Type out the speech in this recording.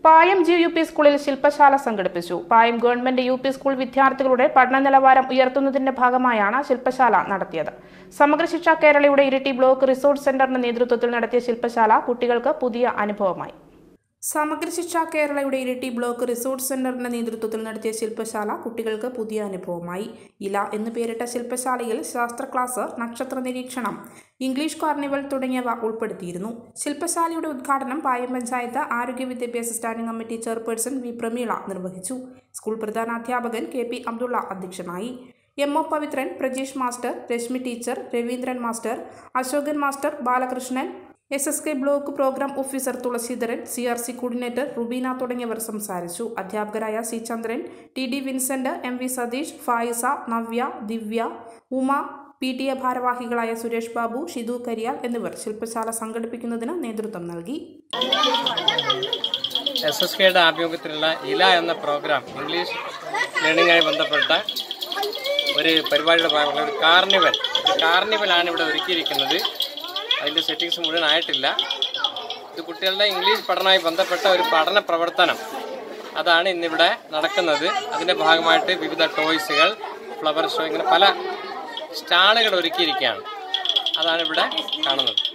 പായം G U P സ്കൂളിൽ ശില്പശാല സംഘടിപ്പിച്ചു Payam government U P school വിദ്യാർത്ഥികളുടെ പഠന നിലവാരം ഉയർത്തുന്നതിന്റെ ഭാഗമായാണ് ശില്പശാല നടത്തിയത് സമഗ്ര ശിക്ഷ കേരളയുടെ ഇരിട്ടി ബ്ലോക്ക് റിസോർട്ട് സെന്ററിന്റെ നേതൃത്വത്തിൽ നടത്തിയ ശില്പശാല കുട്ടികൾക്ക് പുതിയ അനുഭവമായി സമഗ്ര ശിക്ഷ കേരളയുടെ ഇരിട്ടി ബ്ലോക്ക് റിസോർട്ട് സെന്ററിന്റെ നേതൃത്വത്തിൽ നടത്തിയ ശില്പശാല കുട്ടികൾക്ക് പുതിയ അനുഭവമായി ഇല എന്ന് പേരിട്ട ശില്പശാലയിൽ ശാസ്ത്ര ക്ലാസ് നക്ഷത്ര നിരീക്ഷണം ഇംഗ്ലീഷ് കാർണിവൽ തുടങ്ങിയവ ഉൾപ്പെടുത്തിയിരുന്നു ശില്പശാലയുടെ ഉദ്ഘാടനം പായം പഞ്ചായത്ത് ആരോഗ്യ വിദ്യാഭ്യാസ standing committee chairperson V Prameela നിർവഹിച്ചു സ്കൂൾ പ്രധാനാധ്യാപകൻ കെ പി അബ്ദുള്ള അധ്യക്ഷനായി M O Pavithran Prajeesh master Reshmi teacher Raveendran master Ashokan master Balakrishnan S S K block programme officer Thulaseedharan C R C coordinator Rubeena തുടങ്ങിയവർ സംസാരിച്ചു അധ്യാപകരായ C Chandran T D Vincent M V Satheesh Faisa Navya Divya Uma P T A ഭാരവാഹികളായ സുരേഷ് ബാബു ഷിതു കരിയാൽ എന്നിവർ ശില്പശാല സംഘടിപ്പിക്കുന്നതിന് നേതൃത്വം നൽകി എസ് എസ് കെയുടെ ആഭിമുഖ്യത്തിലുള്ള ഇല എന്ന പ്രോഗ്രാം ഇംഗ്ലീഷ് ലേണിംഗുമായി ബന്ധപ്പെട്ട ഒരു പരിപാടിയുടെ ഭാഗമുള്ള ഒരു കാർണിവൽ ഒരു കാർണിവലാണ് ഇവിടെ ഒരുക്കിയിരിക്കുന്നത് അതിൻ്റെ സെറ്റിങ്സ് മുഴുവൻ ആയിട്ടില്ല ഇത് കുട്ടികളുടെ ഇംഗ്ലീഷ് പഠനവുമായി ബന്ധപ്പെട്ട ഒരു പഠന പ്രവർത്തനം അതാണ് ഇന്നിവിടെ നടക്കുന്നത് അതിൻ്റെ ഭാഗമായിട്ട് വിവിധ ടോയ്സുകൾ ഫ്ലവർ ഷോ ഇങ്ങനെ പല സ്റ്റാളുകൾ ഒരുക്കിയിരിക്കുകയാണ് അതാണ് ഇവിടെ കാണുന്നത്